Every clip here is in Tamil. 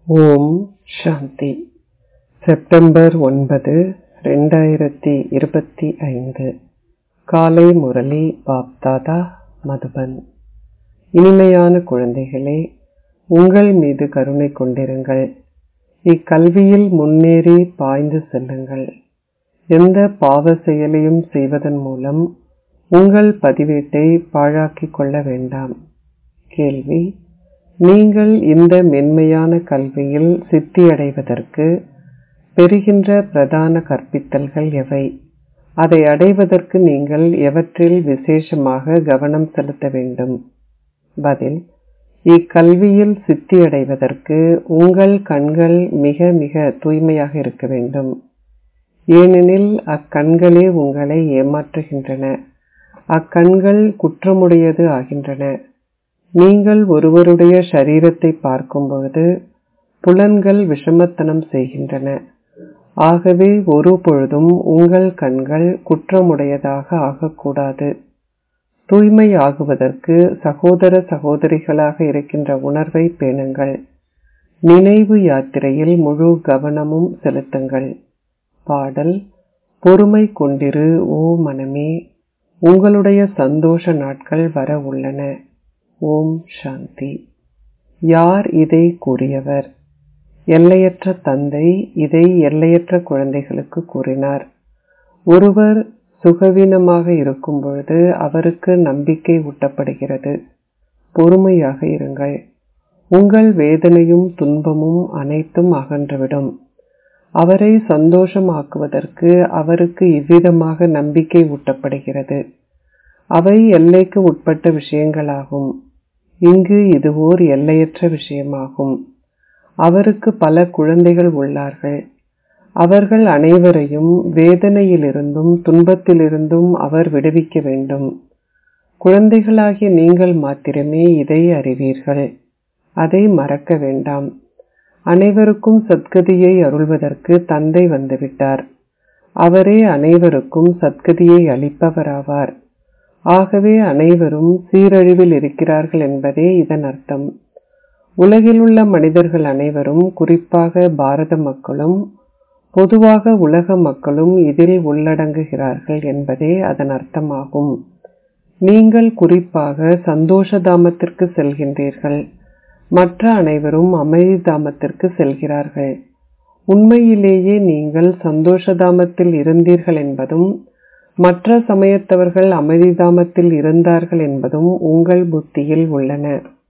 ஓம் சாந்தி செப்டம்பர் ஒன்பது ரெண்டாயிரத்தி இருபத்தி ஐந்து காலை முரளி பாப்தாதா மதுபன் இனிமையான குழந்தைகளே உங்கள் மீது கருணை கொண்டிருங்கள் இக்கல்வியில் முன்னேறி பாய்ந்து செல்லுங்கள் எந்த பாவ செயலையும் செய்வதன் மூலம் உங்கள் பதிவேட்டை பாழாக்கிக் கொள்ள வேண்டாம் கேள்வி நீங்கள் இந்த மென்மையான கல்வியில் சித்தியடைவதற்கு பெறுகின்ற பிரதான கற்பித்தல்கள் எவை அதை அடைவதற்கு நீங்கள் எவற்றில் விசேஷமாக கவனம் செலுத்த வேண்டும் பதில் இக்கல்வியில் சித்தியடைவதற்கு உங்கள் கண்கள் மிக மிக தூய்மையாக இருக்க வேண்டும் ஏனெனில் அக்கண்களே உங்களை ஏமாற்றுகின்றன அக்கண்கள் குற்றமுடையது ஆகின்றன நீங்கள் ஒருவருடைய சரீரத்தை பார்க்கும் பொழுது புலன்கள் விஷமத்தனம் செய்கின்றன ஆகவே ஒரு பொழுதும் உங்கள் கண்கள் குற்றமுடையதாக ஆகக்கூடாது தூய்மை ஆகுவதற்கு சகோதர சகோதரிகளாக இருக்கின்ற உணர்வை பேணுங்கள் நினைவு யாத்திரையில் முழு கவனமும் செலுத்துங்கள் பாடல் பொறுமை கொண்டிரு ஓ மனமே உங்களுடைய சந்தோஷ நாட்கள் வர உள்ளன ஓம் சாந்தி யார் இதை கூறியவர் எல்லையற்ற தந்தை இதை எல்லையற்ற குழந்தைகளுக்கு கூறினார் ஒருவர் சுகவீனமாக இருக்கும் பொழுது அவருக்கு நம்பிக்கை ஊட்டப்படுகிறது பொறுமையாக இருங்கள் உங்கள் வேதனையும் துன்பமும் அனைத்தும் அகன்றுவிடும் அவரை சந்தோஷமாக்குவதற்கு அவருக்கு இவ்விதமாக நம்பிக்கை ஊட்டப்படுகிறது அவை எல்லைக்கு உட்பட்ட விஷயங்களாகும் இங்கு இது ஓர் எல்லையற்ற விஷயமாகும் அவருக்கு பல குழந்தைகள் உள்ளார்கள் அவர்கள் அனைவரையும் வேதனையிலிருந்தும் துன்பத்திலிருந்தும் அவர் விடுவிக்க வேண்டும் குழந்தைகளாகிய நீங்கள் மாத்திரமே இதை அறிவீர்கள் அதை மறக்க வேண்டாம் அனைவருக்கும் சத்கதியை அருள்வதற்கு தந்தை வந்துவிட்டார் அவரே அனைவருக்கும் சத்கதியை அளிப்பவராவார் ஆகவே அனைவரும் சீரழிவில் இருக்கிறார்கள் என்பதே இதன் அர்த்தம் உலகில் உள்ள மனிதர்கள் அனைவரும் குறிப்பாக பாரத மக்களும் பொதுவாக உலக மக்களும் இதில் உள்ளடங்குகிறார்கள் என்பதே அதன் அர்த்தமாகும் நீங்கள் குறிப்பாக சந்தோஷ தாமத்திற்கு செல்கின்றீர்கள் மற்ற அனைவரும் அமைதி தாமத்திற்கு செல்கிறார்கள் உண்மையிலேயே நீங்கள் சந்தோஷதாமத்தில் இருந்தீர்கள் என்பதும் மற்ற சமயத்தவர்கள் அமைதிதாமத்தில் இருந்தார்கள் என்பதும் உங்கள் புத்தியில் உள்ளன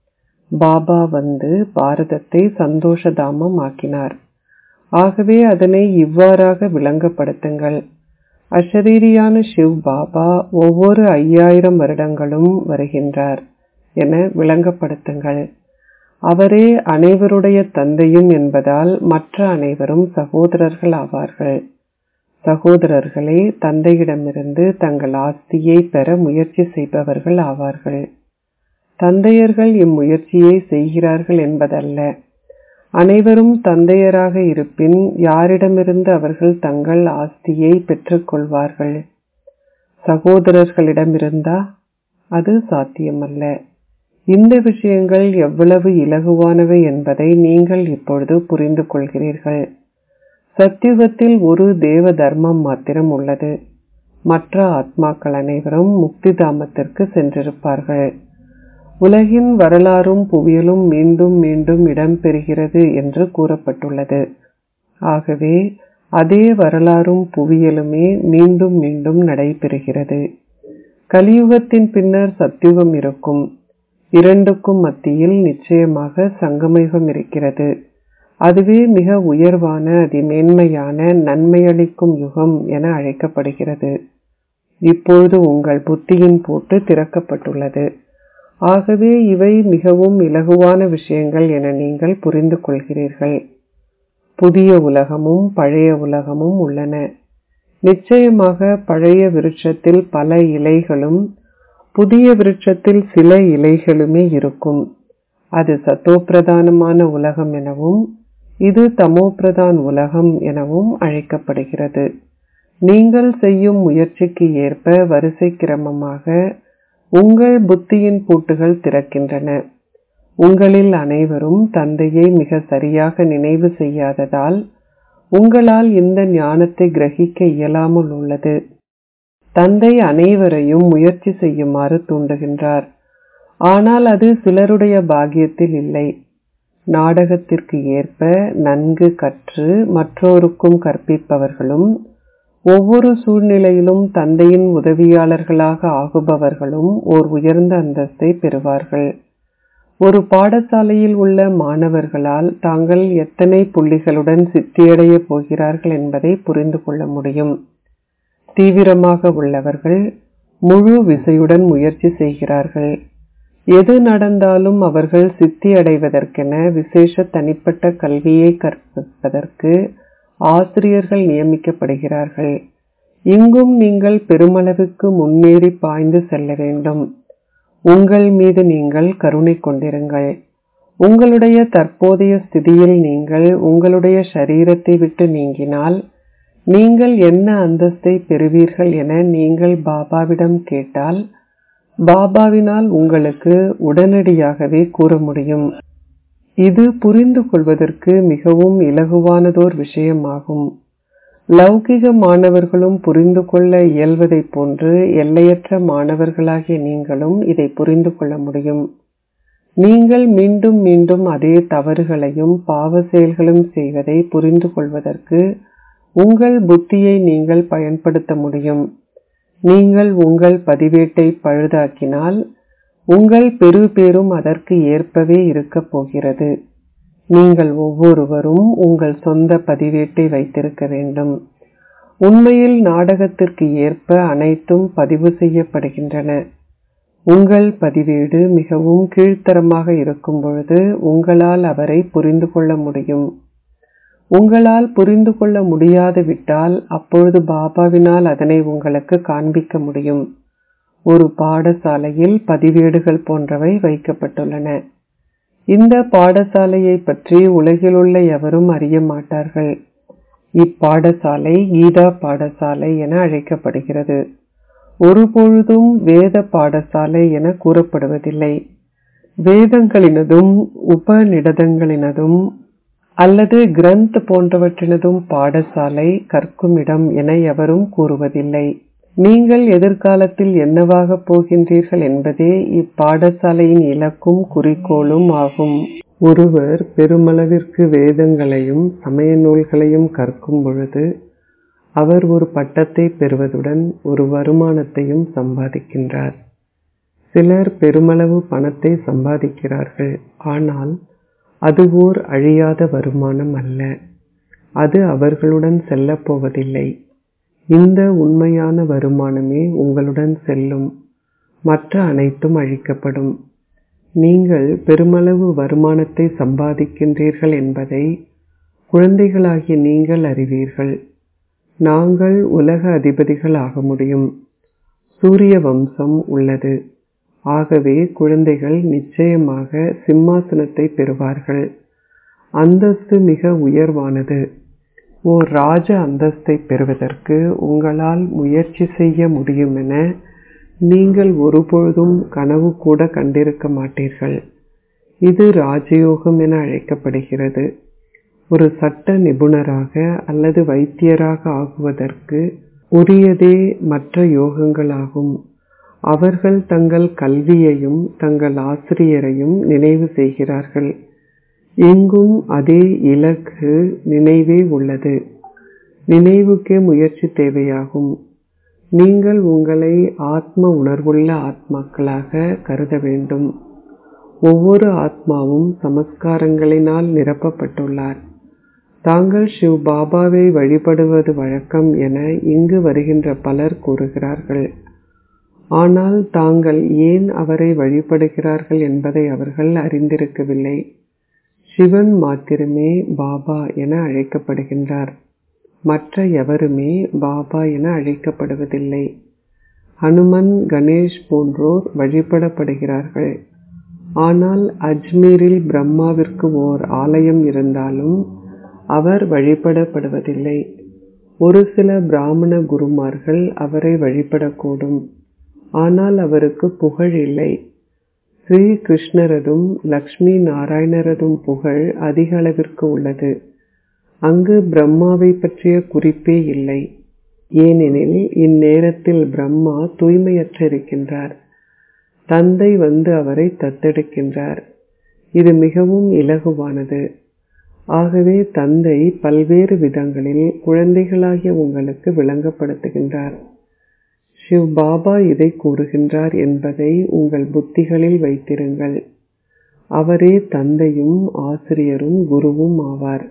பாபா வந்து பாரதத்தை சந்தோஷதாமம் ஆக்கினார் ஆகவே அதனை இவ்வாறாக விளங்கப்படுத்துங்கள் அஷரீரியான சிவ் பாபா ஒவ்வொரு ஐயாயிரம் வருடங்களும் வருகின்றார் என விளங்கப்படுத்துங்கள் அவரே அனைவருடைய தந்தையும் என்பதால் மற்ற அனைவரும் சகோதரர்கள் ஆவார்கள் சகோதரர்களே தந்தையிடமிருந்து தங்கள் ஆஸ்தியை பெற முயற்சி செய்பவர்கள் ஆவார்கள் தந்தையர்கள் இம்முயற்சியை செய்கிறார்கள் என்பதல்ல அனைவரும் தந்தையராக இருப்பின் யாரிடமிருந்து அவர்கள் தங்கள் ஆஸ்தியை பெற்றுக்கொள்வார்கள் சகோதரர்களிடமிருந்தா அது சாத்தியமல்ல இந்த விஷயங்கள் எவ்வளவு இலகுவானவை என்பதை நீங்கள் இப்பொழுது புரிந்து கொள்கிறீர்கள் சத்தியுகத்தில் ஒரு தேவ தர்மம் மாத்திரம் உள்ளது மற்ற ஆத்மாக்கள் அனைவரும் முக்தி தாமத்திற்கு சென்றிருப்பார்கள் உலகின் வரலாறும் புவியலும் மீண்டும் மீண்டும் இடம்பெறுகிறது என்று கூறப்பட்டுள்ளது ஆகவே அதே வரலாறும் புவியலுமே மீண்டும் மீண்டும் நடைபெறுகிறது கலியுகத்தின் பின்னர் சத்தியுகம் இருக்கும் இரண்டுக்கும் மத்தியில் நிச்சயமாக சங்கமயுகம் இருக்கிறது அதுவே மிக உயர்வான அதிமேன்மையான நன்மையளிக்கும் யுகம் என அழைக்கப்படுகிறது இப்பொழுது உங்கள் புத்தியின் போட்டு திறக்கப்பட்டுள்ளது ஆகவே இவை மிகவும் இலகுவான விஷயங்கள் என நீங்கள் புரிந்து கொள்கிறீர்கள் புதிய உலகமும் பழைய உலகமும் உள்ளன நிச்சயமாக பழைய விருட்சத்தில் பல இலைகளும் புதிய விருட்சத்தில் சில இலைகளுமே இருக்கும் அது சத்தோப்பிரதானமான உலகம் எனவும் இது தமோபிரதான் உலகம் எனவும் அழைக்கப்படுகிறது நீங்கள் செய்யும் முயற்சிக்கு ஏற்ப வரிசை கிரமமாக உங்கள் புத்தியின் பூட்டுகள் திறக்கின்றன உங்களில் அனைவரும் தந்தையை மிக சரியாக நினைவு செய்யாததால் உங்களால் இந்த ஞானத்தை கிரகிக்க இயலாமல் உள்ளது தந்தை அனைவரையும் முயற்சி செய்யுமாறு தூண்டுகின்றார் ஆனால் அது சிலருடைய பாக்கியத்தில் இல்லை நாடகத்திற்கு ஏற்ப நன்கு கற்று மற்றோருக்கும் கற்பிப்பவர்களும் ஒவ்வொரு சூழ்நிலையிலும் தந்தையின் உதவியாளர்களாக ஆகுபவர்களும் ஓர் உயர்ந்த அந்தஸ்தை பெறுவார்கள் ஒரு பாடசாலையில் உள்ள மாணவர்களால் தாங்கள் எத்தனை புள்ளிகளுடன் சித்தியடைய போகிறார்கள் என்பதை புரிந்து கொள்ள முடியும் தீவிரமாக உள்ளவர்கள் முழு விசையுடன் முயற்சி செய்கிறார்கள் எது நடந்தாலும் அவர்கள் சித்தி அடைவதற்கென விசேஷ தனிப்பட்ட கல்வியை கற்பிப்பதற்கு ஆசிரியர்கள் நியமிக்கப்படுகிறார்கள் இங்கும் நீங்கள் பெருமளவுக்கு முன்னேறி பாய்ந்து செல்ல வேண்டும் உங்கள் மீது நீங்கள் கருணை கொண்டிருங்கள் உங்களுடைய தற்போதைய ஸ்திதியில் நீங்கள் உங்களுடைய சரீரத்தை விட்டு நீங்கினால் நீங்கள் என்ன அந்தஸ்தை பெறுவீர்கள் என நீங்கள் பாபாவிடம் கேட்டால் பாபாவினால் உங்களுக்கு உடனடியாகவே கூற முடியும் இது புரிந்து கொள்வதற்கு மிகவும் இலகுவானதோர் விஷயமாகும் லௌகிக மாணவர்களும் புரிந்து கொள்ள இயல்வதைப் போன்று எல்லையற்ற மாணவர்களாகிய நீங்களும் இதை புரிந்து கொள்ள முடியும் நீங்கள் மீண்டும் மீண்டும் அதே தவறுகளையும் பாவ செயல்களும் செய்வதை புரிந்து கொள்வதற்கு உங்கள் புத்தியை நீங்கள் பயன்படுத்த முடியும் நீங்கள் உங்கள் பதிவேட்டை பழுதாக்கினால் உங்கள் பெரு பேரும் அதற்கு ஏற்பவே இருக்கப் போகிறது நீங்கள் ஒவ்வொருவரும் உங்கள் சொந்த பதிவேட்டை வைத்திருக்க வேண்டும் உண்மையில் நாடகத்திற்கு ஏற்ப அனைத்தும் பதிவு செய்யப்படுகின்றன உங்கள் பதிவேடு மிகவும் கீழ்த்தரமாக இருக்கும் பொழுது உங்களால் அவரை புரிந்து கொள்ள முடியும் உங்களால் புரிந்து கொள்ள முடியாது விட்டால் அப்பொழுது பாபாவினால் அதனை உங்களுக்கு காண்பிக்க முடியும் ஒரு பாடசாலையில் பதிவேடுகள் போன்றவை வைக்கப்பட்டுள்ளன இந்த பாடசாலையை பற்றி உலகிலுள்ள எவரும் அறிய மாட்டார்கள் இப்பாடசாலை கீதா பாடசாலை என அழைக்கப்படுகிறது ஒருபொழுதும் வேத பாடசாலை என கூறப்படுவதில்லை வேதங்களினதும் உபநிடதங்களினதும் அல்லது கிரந்த் போன்றவற்றினதும் பாடசாலை கற்கும் இடம் என எவரும் கூறுவதில்லை நீங்கள் எதிர்காலத்தில் என்னவாக போகின்றீர்கள் என்பதே இப்பாடசாலையின் இலக்கும் குறிக்கோளும் ஆகும் ஒருவர் பெருமளவிற்கு வேதங்களையும் சமய நூல்களையும் கற்கும் பொழுது அவர் ஒரு பட்டத்தை பெறுவதுடன் ஒரு வருமானத்தையும் சம்பாதிக்கின்றார் சிலர் பெருமளவு பணத்தை சம்பாதிக்கிறார்கள் ஆனால் அது ஓர் அழியாத வருமானம் அல்ல அது அவர்களுடன் செல்லப் போவதில்லை இந்த உண்மையான வருமானமே உங்களுடன் செல்லும் மற்ற அனைத்தும் அழிக்கப்படும் நீங்கள் பெருமளவு வருமானத்தை சம்பாதிக்கின்றீர்கள் என்பதை குழந்தைகளாகிய நீங்கள் அறிவீர்கள் நாங்கள் உலக அதிபதிகள் ஆக முடியும் சூரிய வம்சம் உள்ளது ஆகவே குழந்தைகள் நிச்சயமாக சிம்மாசனத்தை பெறுவார்கள் அந்தஸ்து மிக உயர்வானது ஓர் ராஜ அந்தஸ்தை பெறுவதற்கு உங்களால் முயற்சி செய்ய முடியும் என நீங்கள் ஒருபொழுதும் கனவு கூட கண்டிருக்க மாட்டீர்கள் இது ராஜயோகம் என அழைக்கப்படுகிறது ஒரு சட்ட நிபுணராக அல்லது வைத்தியராக ஆகுவதற்கு உரியதே மற்ற யோகங்களாகும் அவர்கள் தங்கள் கல்வியையும் தங்கள் ஆசிரியரையும் நினைவு செய்கிறார்கள் எங்கும் அதே இலக்கு நினைவே உள்ளது நினைவுக்கே முயற்சி தேவையாகும் நீங்கள் உங்களை ஆத்ம உணர்வுள்ள ஆத்மாக்களாக கருத வேண்டும் ஒவ்வொரு ஆத்மாவும் சமஸ்காரங்களினால் நிரப்பப்பட்டுள்ளார் தாங்கள் சிவ் பாபாவை வழிபடுவது வழக்கம் என இங்கு வருகின்ற பலர் கூறுகிறார்கள் ஆனால் தாங்கள் ஏன் அவரை வழிபடுகிறார்கள் என்பதை அவர்கள் அறிந்திருக்கவில்லை சிவன் மாத்திரமே பாபா என அழைக்கப்படுகின்றார் மற்ற எவருமே பாபா என அழைக்கப்படுவதில்லை ஹனுமன் கணேஷ் போன்றோர் வழிபடப்படுகிறார்கள் ஆனால் அஜ்மீரில் பிரம்மாவிற்கு ஓர் ஆலயம் இருந்தாலும் அவர் வழிபடப்படுவதில்லை ஒரு சில பிராமண குருமார்கள் அவரை வழிபடக்கூடும் ஆனால் அவருக்கு புகழ் இல்லை ஸ்ரீ கிருஷ்ணரதும் லக்ஷ்மி நாராயணரதும் புகழ் அதிக அளவிற்கு உள்ளது அங்கு பிரம்மாவை பற்றிய குறிப்பே இல்லை ஏனெனில் இந்நேரத்தில் பிரம்மா தூய்மையற்றிருக்கின்றார் தந்தை வந்து அவரை தத்தெடுக்கின்றார் இது மிகவும் இலகுவானது ஆகவே தந்தை பல்வேறு விதங்களில் குழந்தைகளாகிய உங்களுக்கு விளங்கப்படுத்துகின்றார் சிவ் பாபா இதை கூறுகின்றார் என்பதை உங்கள் புத்திகளில் வைத்திருங்கள் அவரே தந்தையும் ஆசிரியரும் குருவும் ஆவார்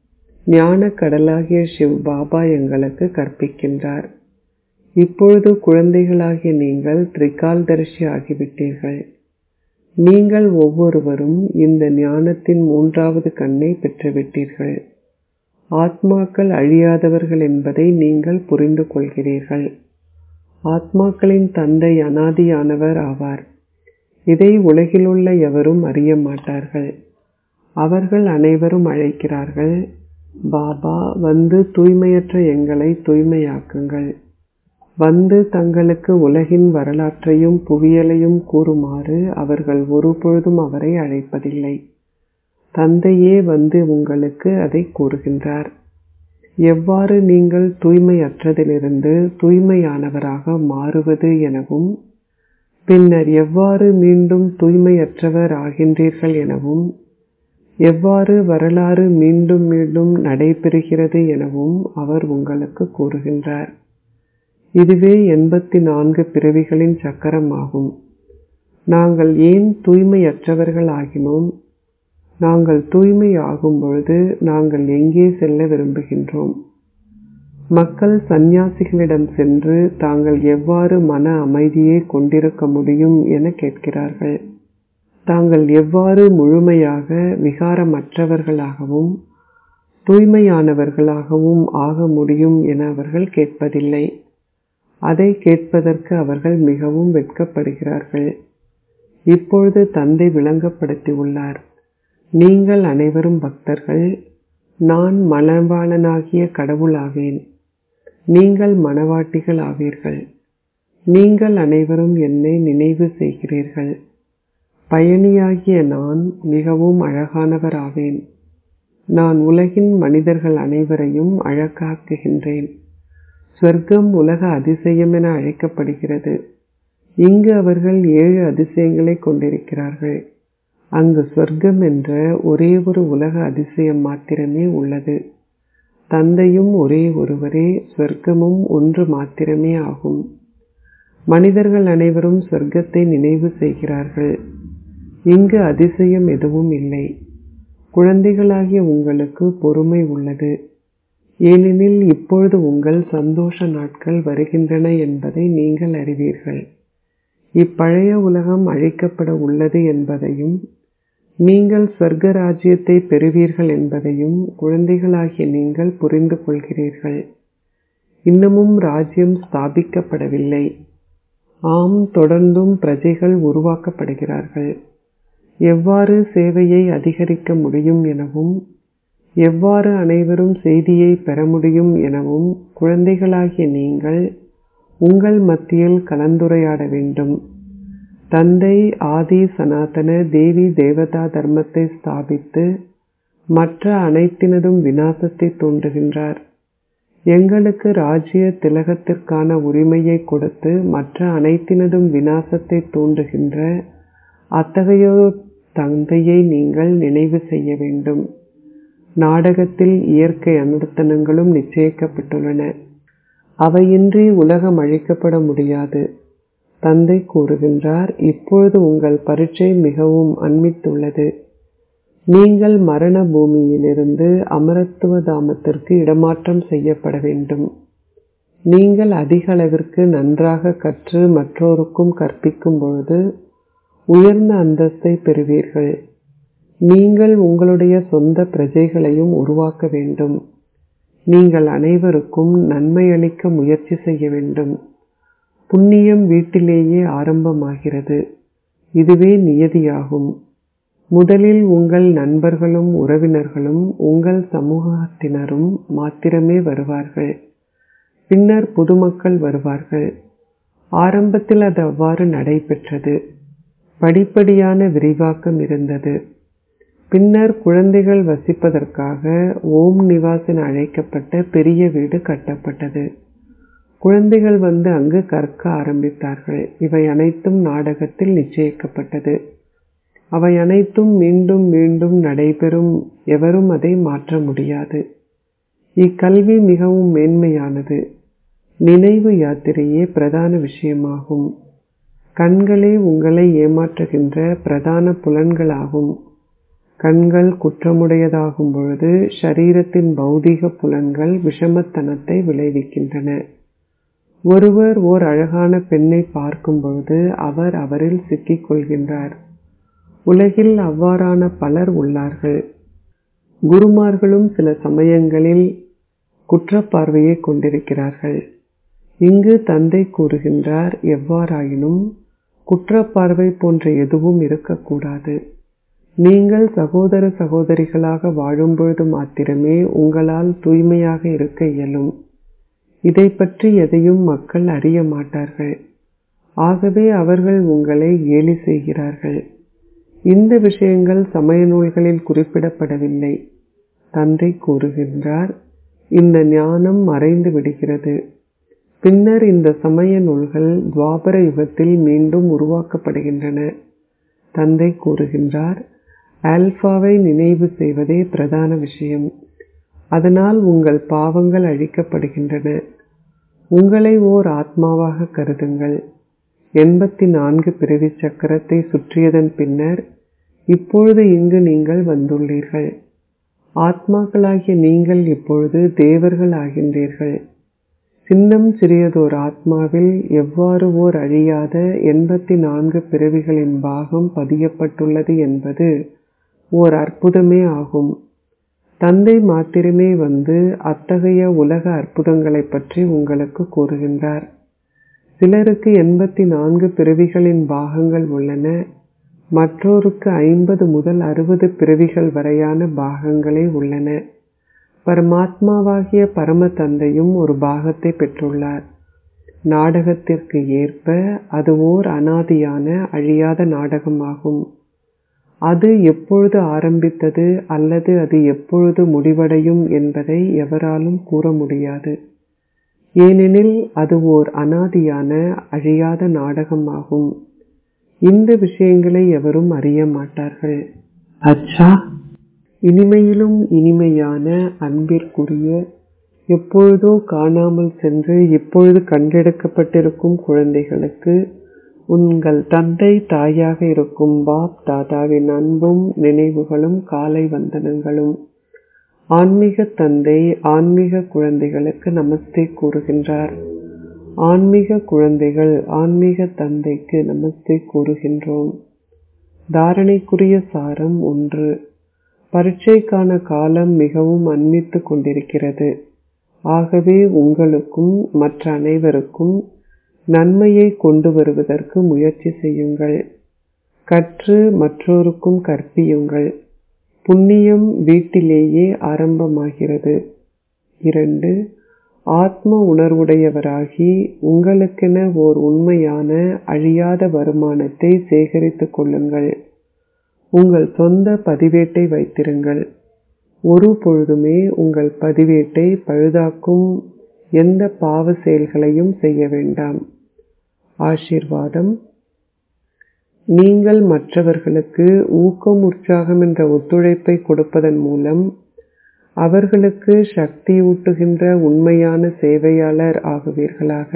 ஞான கடலாகிய சிவ் பாபா எங்களுக்கு கற்பிக்கின்றார் இப்பொழுது குழந்தைகளாகிய நீங்கள் திரிகால்தரிசி ஆகிவிட்டீர்கள் நீங்கள் ஒவ்வொருவரும் இந்த ஞானத்தின் மூன்றாவது கண்ணை பெற்றுவிட்டீர்கள் ஆத்மாக்கள் அழியாதவர்கள் என்பதை நீங்கள் புரிந்து கொள்கிறீர்கள் ஆத்மாக்களின் தந்தை அனாதியானவர் ஆவார் இதை உலகிலுள்ள எவரும் அறிய மாட்டார்கள் அவர்கள் அனைவரும் அழைக்கிறார்கள் பாபா வந்து தூய்மையற்ற எங்களை தூய்மையாக்குங்கள் வந்து தங்களுக்கு உலகின் வரலாற்றையும் புவியலையும் கூறுமாறு அவர்கள் ஒருபொழுதும் அவரை அழைப்பதில்லை தந்தையே வந்து உங்களுக்கு அதை கூறுகின்றார் எவ்வாறு நீங்கள் தூய்மையற்றதிலிருந்து தூய்மையானவராக மாறுவது எனவும் பின்னர் எவ்வாறு மீண்டும் தூய்மையற்றவர் ஆகின்றீர்கள் எனவும் எவ்வாறு வரலாறு மீண்டும் மீண்டும் நடைபெறுகிறது எனவும் அவர் உங்களுக்கு கூறுகின்றார் இதுவே எண்பத்தி நான்கு பிறவிகளின் சக்கரமாகும் நாங்கள் ஏன் தூய்மையற்றவர்கள் ஆகினோம் நாங்கள் தூய்மை ஆகும் பொழுது நாங்கள் எங்கே செல்ல விரும்புகின்றோம் மக்கள் சந்நியாசிகளிடம் சென்று தாங்கள் எவ்வாறு மன அமைதியை கொண்டிருக்க முடியும் என கேட்கிறார்கள் தாங்கள் எவ்வாறு முழுமையாக விகாரமற்றவர்களாகவும் தூய்மையானவர்களாகவும் ஆக முடியும் என அவர்கள் கேட்பதில்லை அதை கேட்பதற்கு அவர்கள் மிகவும் வெட்கப்படுகிறார்கள் இப்பொழுது தந்தை விளங்கப்படுத்தியுள்ளார் நீங்கள் அனைவரும் பக்தர்கள் நான் மணவாளனாகிய கடவுளாவேன் நீங்கள் மணவாட்டிகள் ஆவீர்கள் நீங்கள் அனைவரும் என்னை நினைவு செய்கிறீர்கள் பயணியாகிய நான் மிகவும் அழகானவர் ஆவேன் நான் உலகின் மனிதர்கள் அனைவரையும் அழகாக்குகின்றேன் சொர்க்கம் உலக அதிசயம் என அழைக்கப்படுகிறது இங்கு அவர்கள் ஏழு அதிசயங்களை கொண்டிருக்கிறார்கள் அங்கு சொர்க்கம் என்ற ஒரே ஒரு உலக அதிசயம் மாத்திரமே உள்ளது தந்தையும் ஒரே ஒருவரே சொர்க்கமும் ஒன்று மாத்திரமே ஆகும் மனிதர்கள் அனைவரும் சொர்க்கத்தை நினைவு செய்கிறார்கள் இங்கு அதிசயம் எதுவும் இல்லை குழந்தைகளாகிய உங்களுக்கு பொறுமை உள்ளது ஏனெனில் இப்பொழுது உங்கள் சந்தோஷ நாட்கள் வருகின்றன என்பதை நீங்கள் அறிவீர்கள் இப்பழைய உலகம் அழிக்கப்பட உள்ளது என்பதையும் நீங்கள் சொர்க்க ராஜ்யத்தை பெறுவீர்கள் என்பதையும் குழந்தைகளாகிய நீங்கள் புரிந்து கொள்கிறீர்கள் இன்னமும் ராஜ்யம் ஸ்தாபிக்கப்படவில்லை ஆம் தொடர்ந்தும் பிரஜைகள் உருவாக்கப்படுகிறார்கள் எவ்வாறு சேவையை அதிகரிக்க முடியும் எனவும் எவ்வாறு அனைவரும் செய்தியை பெற முடியும் எனவும் குழந்தைகளாகிய நீங்கள் உங்கள் மத்தியில் கலந்துரையாட வேண்டும் தந்தை ஆதி சனாதன தேவி தேவதா தர்மத்தை ஸ்தாபித்து மற்ற அனைத்தினதும் விநாசத்தை தூண்டுகின்றார் எங்களுக்கு ராஜ்ய திலகத்திற்கான உரிமையை கொடுத்து மற்ற அனைத்தினதும் விநாசத்தை தூண்டுகின்ற அத்தகையோர் தந்தையை நீங்கள் நினைவு செய்ய வேண்டும் நாடகத்தில் இயற்கை அனுர்த்தனங்களும் நிச்சயிக்கப்பட்டுள்ளன அவையின்றி உலகம் அழிக்கப்பட முடியாது தந்தை கூறுகின்றார் இப்பொழுது உங்கள் பரீட்சை மிகவும் அண்மித்துள்ளது நீங்கள் மரண பூமியிலிருந்து அமரத்துவ தாமத்திற்கு இடமாற்றம் செய்யப்பட வேண்டும் நீங்கள் அதிக அளவிற்கு நன்றாக கற்று மற்றோருக்கும் கற்பிக்கும் பொழுது உயர்ந்த அந்தஸ்தை பெறுவீர்கள் நீங்கள் உங்களுடைய சொந்த பிரஜைகளையும் உருவாக்க வேண்டும் நீங்கள் அனைவருக்கும் நன்மை அளிக்க முயற்சி செய்ய வேண்டும் புண்ணியம் வீட்டிலேயே ஆரம்பமாகிறது இதுவே நியதியாகும் முதலில் உங்கள் நண்பர்களும் உறவினர்களும் உங்கள் சமூகத்தினரும் மாத்திரமே வருவார்கள் பின்னர் பொதுமக்கள் வருவார்கள் ஆரம்பத்தில் அது அவ்வாறு நடைபெற்றது படிப்படியான விரிவாக்கம் இருந்தது பின்னர் குழந்தைகள் வசிப்பதற்காக ஓம் நிவாஸ் என அழைக்கப்பட்ட பெரிய வீடு கட்டப்பட்டது குழந்தைகள் வந்து அங்கு கற்க ஆரம்பித்தார்கள் இவை அனைத்தும் நாடகத்தில் நிச்சயிக்கப்பட்டது அவை அனைத்தும் மீண்டும் மீண்டும் நடைபெறும் எவரும் அதை மாற்ற முடியாது இக்கல்வி மிகவும் மேன்மையானது நினைவு யாத்திரையே பிரதான விஷயமாகும் கண்களே உங்களை ஏமாற்றுகின்ற பிரதான புலன்களாகும் கண்கள் குற்றமுடையதாகும் பொழுது ஷரீரத்தின் பௌதீக புலன்கள் விஷமத்தனத்தை விளைவிக்கின்றன ஒருவர் ஓர் அழகான பெண்ணை பார்க்கும் பொழுது அவர் அவரில் சிக்கிக் கொள்கின்றார் உலகில் அவ்வாறான பலர் உள்ளார்கள் குருமார்களும் சில சமயங்களில் குற்றப்பார்வையை கொண்டிருக்கிறார்கள் இங்கு தந்தை கூறுகின்றார் எவ்வாறாயினும் குற்றப்பார்வை போன்ற எதுவும் இருக்கக்கூடாது நீங்கள் சகோதர சகோதரிகளாக வாழும்பொழுது மாத்திரமே உங்களால் தூய்மையாக இருக்க இயலும் இதை பற்றி எதையும் மக்கள் அறிய மாட்டார்கள் ஆகவே அவர்கள் உங்களை கேலி செய்கிறார்கள் இந்த விஷயங்கள் சமய நூல்களில் குறிப்பிடப்படவில்லை தந்தை கூறுகின்றார் இந்த ஞானம் மறைந்து விடுகிறது பின்னர் இந்த சமய நூல்கள் துவாபர யுகத்தில் மீண்டும் உருவாக்கப்படுகின்றன தந்தை கூறுகின்றார் ஆல்பாவை நினைவு செய்வதே பிரதான விஷயம் அதனால் உங்கள் பாவங்கள் அழிக்கப்படுகின்றன உங்களை ஓர் ஆத்மாவாக கருதுங்கள் எண்பத்தி நான்கு பிறவி சக்கரத்தை சுற்றியதன் பின்னர் இப்பொழுது இங்கு நீங்கள் வந்துள்ளீர்கள் ஆத்மாக்களாகிய நீங்கள் இப்பொழுது தேவர்கள் ஆகின்றீர்கள் சின்னம் சிறியதோர் ஆத்மாவில் எவ்வாறு ஓர் அழியாத எண்பத்தி நான்கு பிறவிகளின் பாகம் பதியப்பட்டுள்ளது என்பது ஓர் அற்புதமே ஆகும் தந்தை மாத்திரமே வந்து அத்தகைய உலக அற்புதங்களை பற்றி உங்களுக்கு கூறுகின்றார் சிலருக்கு எண்பத்தி நான்கு பிறவிகளின் பாகங்கள் உள்ளன மற்றோருக்கு ஐம்பது முதல் அறுபது பிறவிகள் வரையான பாகங்களே உள்ளன பரமாத்மாவாகிய பரம தந்தையும் ஒரு பாகத்தை பெற்றுள்ளார் நாடகத்திற்கு ஏற்ப அது ஓர் அனாதியான அழியாத நாடகமாகும் அது எப்பொழுது ஆரம்பித்தது அல்லது அது எப்பொழுது முடிவடையும் என்பதை எவராலும் கூற முடியாது ஏனெனில் அது ஓர் அனாதியான அழியாத நாடகமாகும் இந்த விஷயங்களை எவரும் அறிய மாட்டார்கள் அச்சா இனிமையிலும் இனிமையான அன்பிற்குரிய எப்பொழுதோ காணாமல் சென்று இப்பொழுது கண்டெடுக்கப்பட்டிருக்கும் குழந்தைகளுக்கு உங்கள் தந்தை தாயாக இருக்கும் பாப் தாதாவின் அன்பும் நினைவுகளும் காலை வந்தனங்களும் ஆன்மீக தந்தை ஆன்மீக குழந்தைகளுக்கு நமஸ்தே கூறுகின்றார் ஆன்மீக குழந்தைகள் ஆன்மீக தந்தைக்கு நமஸ்தே கூறுகின்றோம் தாரணைக்குரிய சாரம் ஒன்று பரீட்சைக்கான காலம் மிகவும் அன்மித்து கொண்டிருக்கிறது ஆகவே உங்களுக்கும் மற்ற அனைவருக்கும் நன்மையை கொண்டு வருவதற்கு முயற்சி செய்யுங்கள் கற்று மற்றோருக்கும் கற்பியுங்கள் புண்ணியம் வீட்டிலேயே ஆரம்பமாகிறது இரண்டு ஆத்ம உணர்வுடையவராகி உங்களுக்கென ஓர் உண்மையான அழியாத வருமானத்தை சேகரித்துக் கொள்ளுங்கள் உங்கள் சொந்த பதிவேட்டை வைத்திருங்கள் ஒரு பொழுதுமே உங்கள் பதிவேட்டை பழுதாக்கும் எந்த பாவ செயல்களையும் செய்ய வேண்டாம் ஆசீர்வாதம் நீங்கள் மற்றவர்களுக்கு ஊக்கம் உற்சாகம் என்ற ஒத்துழைப்பை கொடுப்பதன் மூலம் அவர்களுக்கு சக்தியூட்டுகின்ற உண்மையான சேவையாளர் ஆகுவீர்களாக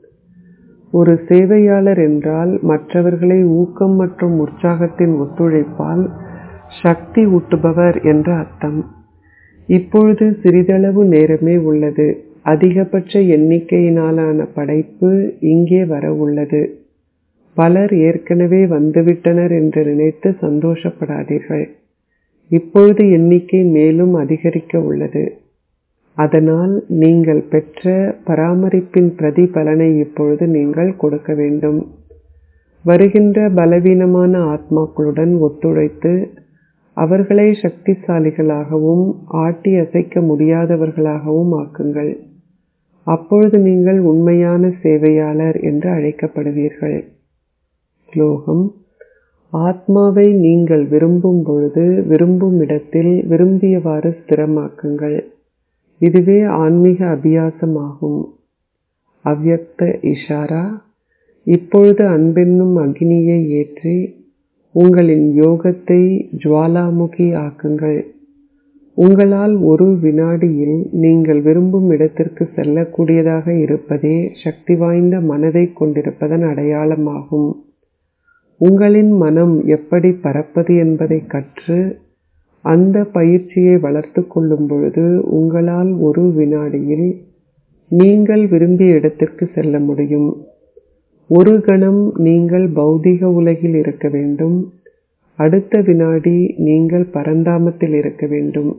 ஒரு சேவையாளர் என்றால் மற்றவர்களை ஊக்கம் மற்றும் உற்சாகத்தின் ஒத்துழைப்பால் சக்தி ஊட்டுபவர் என்ற அர்த்தம் இப்பொழுது சிறிதளவு நேரமே உள்ளது அதிகபட்ச எண்ணிக்கையினாலான படைப்பு இங்கே வர உள்ளது பலர் ஏற்கனவே வந்துவிட்டனர் என்று நினைத்து சந்தோஷப்படாதீர்கள் இப்பொழுது எண்ணிக்கை மேலும் அதிகரிக்க உள்ளது அதனால் நீங்கள் பெற்ற பராமரிப்பின் பிரதிபலனை இப்பொழுது நீங்கள் கொடுக்க வேண்டும் வருகின்ற பலவீனமான ஆத்மாக்களுடன் ஒத்துழைத்து அவர்களை சக்திசாலிகளாகவும் ஆட்டி அசைக்க முடியாதவர்களாகவும் ஆக்குங்கள் அப்பொழுது நீங்கள் உண்மையான சேவையாளர் என்று அழைக்கப்படுவீர்கள் ஸ்லோகம் ஆத்மாவை நீங்கள் விரும்பும் பொழுது விரும்பும் இடத்தில் விரும்பியவாறு ஸ்திரமாக்குங்கள் இதுவே ஆன்மீக அபியாசமாகும் அவ்யக்த இஷாரா இப்பொழுது அன்பென்னும் அக்னியை ஏற்றி உங்களின் யோகத்தை ஜுவாலாமுகி ஆக்குங்கள் உங்களால் ஒரு வினாடியில் நீங்கள் விரும்பும் இடத்திற்கு செல்லக்கூடியதாக இருப்பதே சக்தி வாய்ந்த மனதை கொண்டிருப்பதன் அடையாளமாகும் உங்களின் மனம் எப்படி பறப்பது என்பதை கற்று அந்த பயிற்சியை வளர்த்து கொள்ளும் பொழுது உங்களால் ஒரு வினாடியில் நீங்கள் விரும்பிய இடத்திற்கு செல்ல முடியும் ஒரு கணம் நீங்கள் பௌதிக உலகில் இருக்க வேண்டும் அடுத்த வினாடி நீங்கள் பரந்தாமத்தில் இருக்க வேண்டும்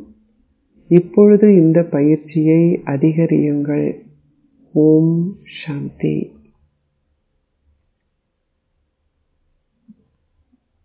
இப்பொழுது இந்த பயிற்சியை அதிகரியுங்கள் ஓம் சாந்தி